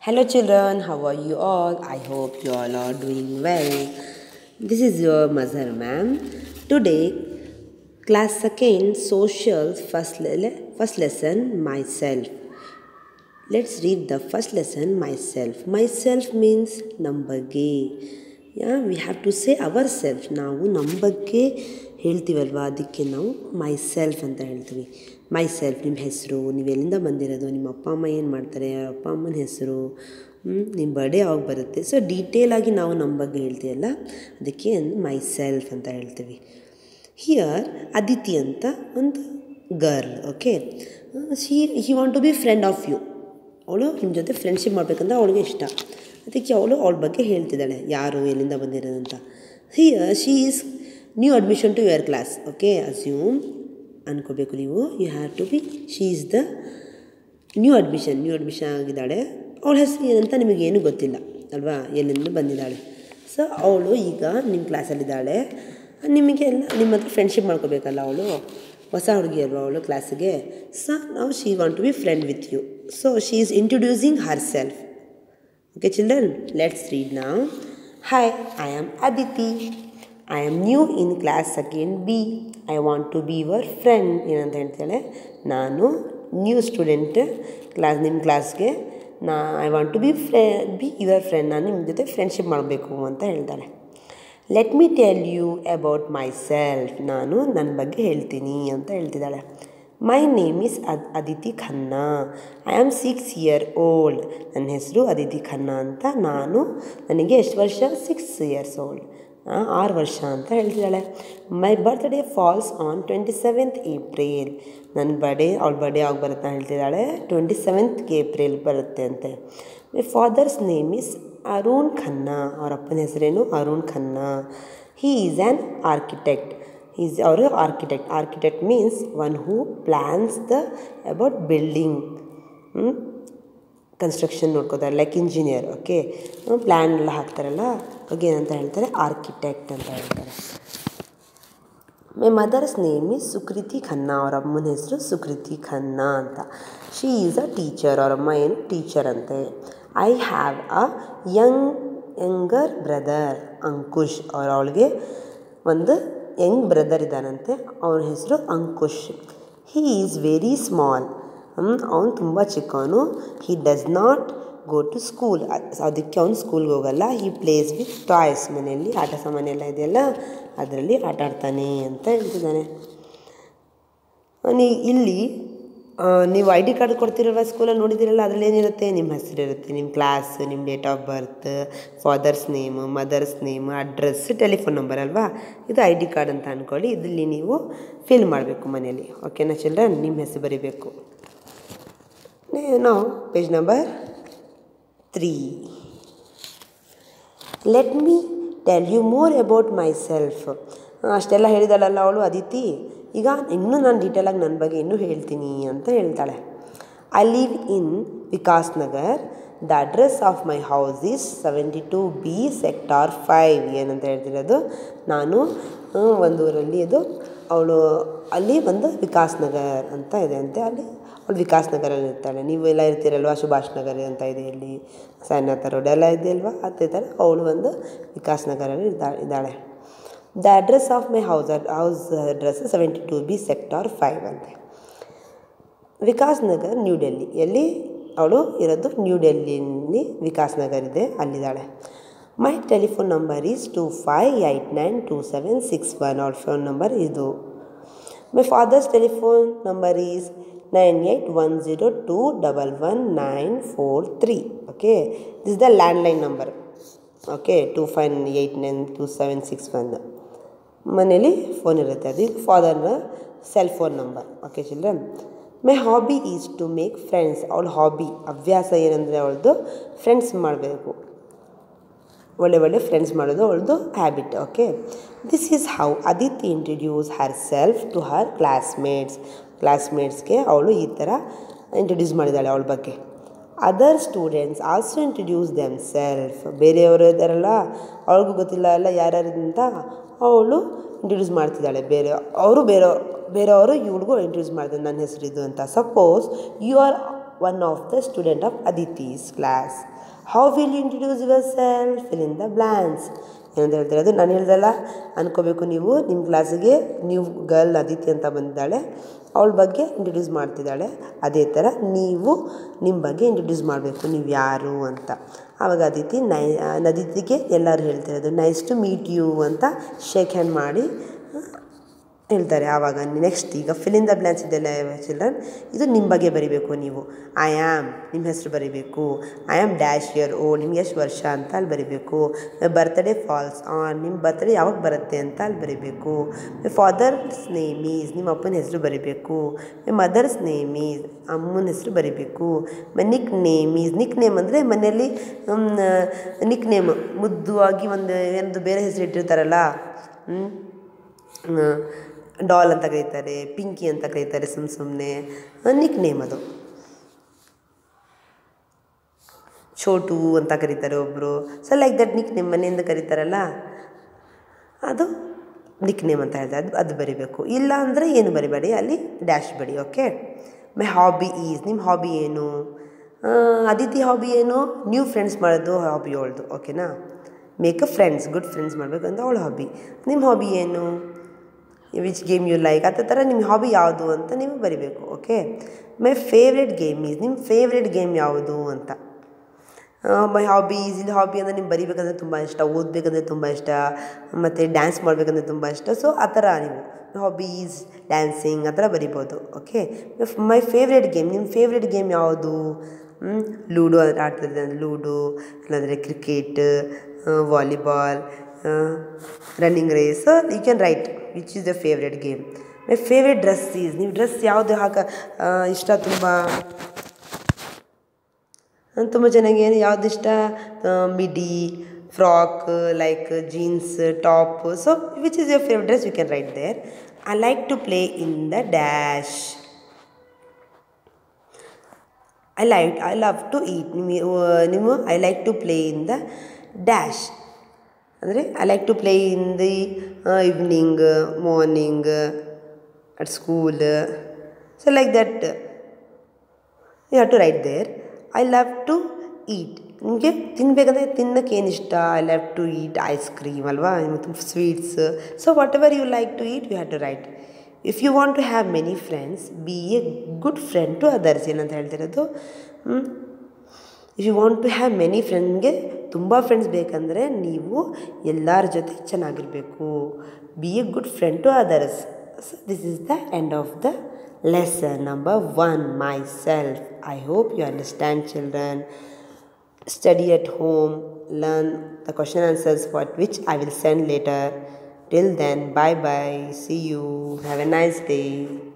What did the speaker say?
Hello, children. How are you all? I hope you all are doing well. This is your mother, ma'am. Today, class second, social first, le- first lesson, myself. Let's read the first lesson, myself. Myself means ನಮ್ಮ ಬಗ್ಗೆ ಯಾ we have to say our self ನಾವು ನಮ್ಮ ಬಗ್ಗೆ ಹೇಳ್ತೀವಲ್ವ ಅದಕ್ಕೆ ನಾವು my self ಅಂತ ಹೇಳ್ತೀವಿ ಮೈ ಸೆಲ್ಫ್ ನಿಮ್ಮ ಹೆಸರು ನೀವು ಎಲ್ಲಿಂದ ಬಂದಿರೋದು ನಿಮ್ಮ ಅಪ್ಪ ಅಮ್ಮ ಏನು ಮಾಡ್ತಾರೆ ಅವ್ರ ಅಪ್ಪ ಅಮ್ಮನ ಹೆಸರು ನಿಮ್ಮ ಬರ್ಡೇ ಯಾವಾಗ ಬರುತ್ತೆ ಸೊ ಡೀಟೇಲಾಗಿ ನಾವು ನಮ್ಮ ಬಗ್ಗೆ ಹೇಳ್ತೀವಲ್ಲ ಅದಕ್ಕೆ ಮೈ ಸೆಲ್ಫ್ ಅಂತ ಹೇಳ್ತೀವಿ ಹಿಯರ್ ಅದಿತಿ ಅಂತ ಒಂದು girl okay she he want to be friend of you ಅವಳು ನಿಮ್ಮ ಜೊತೆ ಫ್ರೆಂಡ್ಶಿಪ್ ಮಾಡಬೇಕಂತ ಅವಳಿಗೆ ಇಷ್ಟ ಅದಕ್ಕೆ ಅವಳು ಅವಳ ಬಗ್ಗೆ ಹೇಳ್ತಿದ್ದಾಳೆ ಯಾರು ಎಲ್ಲಿಂದ ಬಂದಿರೋದಂತ here she is new admission to your class okay assume ಅನ್ಕೋಬೇಕು ನೀವು you have to be she is the new admission new admission ಆಗಿದ್ದಾಳೆ ಅವಳ ಹೆಸರು ಏನಂತ ನಿಮಗೇನು ಗೊತ್ತಿಲ್ಲ ಅಲ್ವಾ ಎಲ್ಲಿಂದ ಬಂದಿದ್ದಾಳೆ ಸೊ ಅವಳು ಈಗ ನಿಮ್ಮ ಕ್ಲಾಸಲ್ಲಿದ್ದಾಳೆ ನಿಮಗೆ ಎಲ್ಲ ನಿಮ್ಮ ಹತ್ರ ಫ್ರೆಂಡ್ಶಿಪ್ ಮಾಡ್ಕೋಬೇಕಲ್ಲ ಅವಳು ಹೊಸ ಹುಡುಗಿ ಅಲ್ವಾ ಅವಳು ಕ್ಲಾಸಿಗೆ ಸೊ ನಾವು she want to be friend with you so she is introducing her self Okay, children, let's read now. Hi, I am Aditi. I am new in class second B. I want to be your friend. ಏನಂತ ಹೇಳ್ತಾಳೆ ನಾನು new student class ನಿಮ್ಮ ಕ್ಲಾಸ್ಗೆ ನಾ I want to be ಫ್ರೇ be your friend ನಾನು ನಿಮ್ಮ ಜೊತೆ ಫ್ರೆಂಡ್ಶಿಪ್ ಮಾಡಬೇಕು ಅಂತ ಹೇಳ್ತಾಳೆ let me tell you about my self ನಾನು ನನ್ನ ಬಗ್ಗೆ ಹೇಳ್ತೀನಿ ಅಂತ ಹೇಳ್ತಿದ್ದಾಳೆ ಮೈ ನೇಮ್ ಇಸ್ ಅದ್ Aditi Khanna I am six year old ನನ್ನ ಹೆಸರು ಅದಿತಿ ಖನ್ನಾ ಅಂತ ನಾನು ನನಗೆ ಎಷ್ಟು ವರ್ಷ ಸಿಕ್ಸ್ ಇಯರ್ಸ್ ಓಲ್ಡ್ ಆರು ವರ್ಷ ಅಂತ ಹೇಳ್ತಿದ್ದಾಳೆ my birthday falls on twenty seventh April ನನ್ನ ಬರ್ಡೇ ಅವಳ ಬರ್ಡೇ ಆಗಿ ಬರುತ್ತೆ ಅಂತ ಹೇಳ್ತಿದ್ದಾಳೆ ಟ್ವೆಂಟಿ ಸೆವೆಂತ್ ಏಪ್ರಿಲ್ ಬರುತ್ತೆ ಅಂತೆ my father's name is Arun Khanna ಅವ್ರ ಅಪ್ಪನ ಹೆಸರೇನು Arun Khanna he is an architect is ಅವರು architect architect means one who plans the about building construction ನೋಡ್ಕೋತಾರೆ ಲೈಕ್ ಇಂಜಿನಿಯರ್ ಓಕೆ ಪ್ಲ್ಯಾನ್ ಎಲ್ಲ ಹಾಕ್ತಾರಲ್ಲ ಬಗ್ಗೆ ಏನಂತ ಹೇಳ್ತಾರೆ ಆರ್ಕಿಟೆಕ್ಟ್ ಅಂತ ಹೇಳ್ತಾರೆ my mother's name is ಸುಕೃತಿ Khanna ಅವ್ರ ಅಮ್ಮನ ಹೆಸರು ಸುಕೃತಿ ಖನ್ನಾ ಅಂತ ಶಿ ಈಸ್ ಅ ಟೀಚರ್ ಅವ್ರ ಅಮ್ಮ ಏನು ಟೀಚರ್ ಅಂತೆ I have a young younger brother Ankush ಅವ್ರ ಅವಳಿಗೆ ಒಂದು ಯಂಗ್ ಬ್ರದರ್ ಇದ್ದಾನಂತೆ ಅವನ ಹೆಸರು Ankush he is very small ಅವನು ತುಂಬ ಚಿಕ್ಕವನು he does not go to school ಅದಕ್ಕೆ ಅವನು ಸ್ಕೂಲ್ಗೆ ಹೋಗಲ್ಲ ಹಿ ಪ್ಲೇಸ್ ವಿತ್ ಟಾಯ್ಸ್ ಮನೆಯಲ್ಲಿ ಆಟ ಸಾಮಾನು ಎಲ್ಲ ಇದೆಯಲ್ಲ ಅದರಲ್ಲಿ ಆಟ ಆಡ್ತಾನೆ ಅಂತ ಹೇಳ್ತಿದ್ದಾನೆ ನೀ ಇಲ್ಲಿ ನೀವು ಐ ಡಿ ಕಾರ್ಡ್ ಕೊಡ್ತಿರಲ್ವ ಸ್ಕೂಲಲ್ಲಿ ನೋಡಿದಿರಲ್ಲ ಅದರಲ್ಲಿ ಏನಿರುತ್ತೆ ನಿಮ್ಮ ಹೆಸರು ಇರುತ್ತೆ ನಿಮ್ಮ ಕ್ಲಾಸ್ ನಿಮ್ಮ date of birth father's name mother's name address telephone number ಅಲ್ವಾ ಇದು ಐ ಡಿ ಕಾರ್ಡ್ ಅಂತ ಅಂದ್ಕೊಳ್ಳಿ ಇದರಲ್ಲಿ ನೀವು ಫಿಲ್ ಮಾಡಬೇಕು ಮನೆಯಲ್ಲಿ ಓಕೆನಾ ಚಿಲ್ಡ್ರನ್ ನಿಮ್ಮ ಹೆಸರು ಬರೀಬೇಕು ನಾವು page number three let me tell you more about my self ಅಷ್ಟೆಲ್ಲ ಹೇಳಿದಾಳಲ್ಲ ಅವಳು ಅದಿತಿ ಈಗ ಇನ್ನೂ ನಾನು ಡೀಟೇಲಾಗಿ ನನ್ನ ಬಗ್ಗೆ ಇನ್ನೂ ಹೇಳ್ತೀನಿ ಅಂತ ಹೇಳ್ತಾಳೆ I live in Vikas Nagar the address of my house is seventy two B sector five ಏನಂತ ಹೇಳ್ತಿರೋದು ನಾನು ಒಂದು ಊರಲ್ಲಿ ಇದು ಅವಳು ಅಲ್ಲಿ ಒಂದು ವಿಕಾಸ್ ನಗರ್ ಅಂತ ಇದೆ ಅಂತೆ ಅಲ್ಲಿ ಅವಳು ವಿಕಾಸ್ ನಗರಲ್ಲಿ ಇರ್ತಾಳೆ ನೀವು ಎಲ್ಲ ಇರ್ತೀರಲ್ವ ಸುಭಾಷ್ ನಗರ ಅಂತ ಇದೆ ಇಲ್ಲಿ ಸಾಯಿನಾಥ ರೋಡ್ ಎಲ್ಲ ಇದೆ ಅಲ್ವಾ ಅದೇ ಥರ ಅವಳು ಒಂದು ವಿಕಾಸ್ ನಗರಲ್ಲಿ ಇದ್ದಾಳೆ ಇದ್ದಾಳೆ the address of my house house address seventy two B sector five ಅಂತೆ ವಿಕಾಸ್ ನಗರ್ ನ್ಯೂ ಡೆಲ್ಲಿ ಎಲ್ಲಿ ಅವಳು ಇರೋದು ನ್ಯೂ ಡೆಲ್ಲಿಯಲ್ಲಿ ವಿಕಾಸ್ ನಗರ್ ಇದೆ ಅಲ್ಲಿದ್ದಾಳೆ my telephone number is two five eight nine two seven six one ಅವಳ ಫೋನ್ ನಂಬರ್ ಇದು my father's telephone number is nine eight one zero two double one nine four three okay this the landline number okay two five eight nine two seven six one ಮನೇಲಿ phone ಇರುತ್ತೆ ಅದು ಫಾದರ್ನ cell phone number okay children my hobby is to make friends ಅವಳ hobby ಹವ್ಯಾಸ ಏನಂದರೆ ಅವಳದು friends ಮಾಡಬೇಕು ಒಳ್ಳೆ ಒಳ್ಳೆ ಫ್ರೆಂಡ್ಸ್ ಮಾಡೋದು ಅವಳದು habit okay this is how Aditi introduce her self to her classmates ಕ್ಲಾಸ್ಮೇಟ್ಸ್ಗೆ ಅವಳು ಈ ಥರ ಇಂಟ್ರಡ್ಯೂಸ್ ಮಾಡಿದ್ದಾಳೆ ಅವಳ ಬಗ್ಗೆ other students also introduce them self ಬೇರೆಯವರು ಇದ್ದಾರಲ್ಲ ಅವಳಿಗೂ ಗೊತ್ತಿಲ್ಲ ಎಲ್ಲ ಯಾರ್ಯಾರು ಅಂತ ಅವಳು ಇಂಟ್ರಡ್ಯೂಸ್ ಮಾಡ್ತಿದ್ದಾಳೆ ಬೇರೆ ಅವರು ಬೇರೆ ಬೇರೆಯವರು ಇವಳಿಗೂ ಇಂಟ್ರಡ್ಯೂಸ್ ಮಾಡ್ತಾರೆ ನನ್ನ ಹೆಸರು ಇದು ಅಂತ suppose you are one of the student of Aditi's class how will you introduce your self fill in the blanks ಏನಂತ ಹೇಳ್ತಾರೆ ಅದು ನಾನು ಹೇಳ್ದಲ್ಲ ಅನ್ಕೋಬೇಕು ನೀವು ನಿಮ್ಮ ಕ್ಲಾಸಿಗೆ ನೀವು ಗರ್ಲ್ ಅದಿತಿ ಅಂತ ಬಂದಿದ್ದಾಳೆ ಅವಳ ಬಗ್ಗೆ ಇಂಟ್ರೊಡ್ಯೂಸ್ ಮಾಡ್ತಿದ್ದಾಳೆ ಅದೇ ಥರ ನೀವು ನಿಮ್ಮ ಬಗ್ಗೆ ಇಂಟ್ರೊಡ್ಯೂಸ್ ಮಾಡಬೇಕು ನೀವು ಯಾರು ಅಂತ ಆವಾಗ ಅದಿತಿ ನೈ ನದಿತಿಗೆ ಎಲ್ಲರೂ ಹೇಳ್ತಿರೋದು ನೈಸ್ ಟು ಮೀಟ್ ಯು ಅಂತ ಶೇಕ್ ಹ್ಯಾಂಡ್ ಮಾಡಿ ಹೇಳ್ತಾರೆ ಆವಾಗ ನೆಕ್ಸ್ಟ್ ಈಗ ಫಿಲ್ ಇನ್ ದ ಬ್ಲ್ಯಾನ್ಸ್ ಇದೆಲ್ಲ ಚಿಲ್ಡ್ರನ್ ಇದು ನಿಮ್ಮ ಬಗ್ಗೆ ಬರಿಬೇಕು ನೀವು ಐ ಆಮ್ ನಿಮ್ಮ ಹೆಸರು ಬರಿಬೇಕು ಐ ಆಮ್ ಡ್ಯಾಶ್ ಇಯರ್ ಓ ನಿಮ್ಗೆ ಎಷ್ಟು ವರ್ಷ ಅಂತ ಅಲ್ಲಿ ಬರಿಬೇಕು ಬರ್ತ್ಡೇ ಫಾಲ್ಸ್ ಆನ್ ನಿಮ್ಮ ಬರ್ತ್ಡೇ ಯಾವಾಗ ಬರುತ್ತೆ ಅಂತ ಅಲ್ಲಿ ಬರಿಬೇಕು ಫಾದರ್ಸ್ ನೇಮ್ ಈಸ್ ನಿಮ್ಮ ಅಪ್ಪನ ಹೆಸರು ಬರಿಬೇಕು ಮದರ್ಸ್ ನೇಮ್ ಈಸ್ ಅಮ್ಮನ ಹೆಸರು ಬರಿಬೇಕು nick name is nick name ಅಂದರೆ ಮನೆಯಲ್ಲಿ ನಿಕ್ ನೇಮ್ ಮುದ್ದು ಆಗಿ ಒಂದು ಏನದು ಬೇರೆ ಹೆಸರು ಇಟ್ಟಿರ್ತಾರಲ್ಲ ಡಾಲ್ ಅಂತ ಕರೀತಾರೆ ಪಿಂಕಿ ಅಂತ ಕರೀತಾರೆ ಸುಮ್ಮ ಸುಮ್ಮನೆ ನಿಕ್ ನೇಮ್ ಅದು ಚೋಟು ಅಂತ ಕರೀತಾರೆ ಒಬ್ಬರು so like that nick name ಮನೆಯಿಂದ ಕರೀತಾರಲ್ಲ ಅದು ನಿಕ್ ನೇಮ್ ಅಂತ ಹೇಳ್ತಾರೆ ಅದು ಅದು ಬರಿಬೇಕು ಇಲ್ಲ ಅಂದರೆ ಏನು ಬರಿಬೇಡಿ ಅಲ್ಲಿ ಡ್ಯಾಶ್ ಬಡಿ ಓಕೆ ಮೈ ಹಾಬಿ ಈಸ್ ನಿಮ್ಮ ಹಾಬಿ ಏನು ಅದಿತಿ ಹಾಬಿ ಏನು ನ್ಯೂ ಫ್ರೆಂಡ್ಸ್ ಮಾಡೋದು ಹಾಬಿ ಅವಳದು ಓಕೆನಾ make a friends good friends ಮಾಡಬೇಕು ಅಂತ ಅವಳ ಹಾಬಿ ನಿಮ್ಮ ಹಾಬಿ ಏನು ವಿಚ್ ಗೇಮ್ ಯು ಲೈಕ್ ಅದೇ ಥರ ನಿಮ್ಮ ಹಾಬಿ ಯಾವುದು ಅಂತ ನೀವು ಬರಿಬೇಕು okay my favourite game is ನಿಮ್ಮ ಫೇವ್ರೆಟ್ ಗೇಮ್ ಯಾವುದು ಅಂತ ಮೈ ಹಾಬೀಸ್ ಇಲ್ಲಿ ಹಾಬಿ ಅಂದರೆ ನಿಮ್ಗೆ ಬರಿಬೇಕಂದ್ರೆ ತುಂಬ ಇಷ್ಟ ಓದಬೇಕಂದ್ರೆ ತುಂಬ ಇಷ್ಟ ಮತ್ತು ಡ್ಯಾನ್ಸ್ ಮಾಡಬೇಕಂದ್ರೆ ತುಂಬ ಇಷ್ಟ ಸೊ ಆ ಥರ ನೀವು ಹಾಬೀಸ್ ಡ್ಯಾನ್ಸಿಂಗ್ ಆ ಥರ ಬರಿಬೋದು ಓಕೆ ಮೈ ಫೇವ್ರೆಟ್ ಗೇಮ್ ನಿಮ್ಮ ಫೇವ್ರೆಟ್ ಗೇಮ್ ಯಾವುದು ಲೂಡೋ ಅಂದರೆ ಆಡ್ತಿದ್ದೆ ಲೂಡೋ ಇಲ್ಲಾಂದರೆ cricket volleyball running race you can write which is the favourite game my favourite dress is ನೀವು ಡ್ರೆಸ್ ಯಾವುದು ಹಾಕ ಇಷ್ಟ ತುಂಬ ತುಂಬ ಚೆನ್ನಾಗಿ ಏನು ಯಾವ್ದು ಇಷ್ಟ midi frock like jeans top so which is your favourite dress you can write there I like to play in the dash I like I love to eat ನಿಮ್ಮ ನಿಮ್ಮ I like to play in the dash ಅಂದರೆ I like to play in the evening morning at school so like that you have to write there I love to eat ನಿಮಗೆ ತಿನ್ನಬೇಕಂದ್ರೆ ತಿನ್ನೋಕ್ಕೆ ಏನು ಇಷ್ಟ I love to eat ice cream ಅಲ್ವಾ ಮತ್ತು sweets so whatever you like to eat you have to write if you want to have many friends be a good friend to others ಏನಂತ ಹೇಳ್ತಿರೋದು if you want to have many ಫ್ರೆಂಡ್ಗೆ ತುಂಬ friends ಬೇಕಂದರೆ ನೀವು ಎಲ್ಲರ ಜೊತೆ ಚೆನ್ನಾಗಿರಬೇಕು be a good friend to others so this is the end of the lesson number one myself i hope you understand children study at home learn the question answers for which i will send later till then bye bye see you have a nice day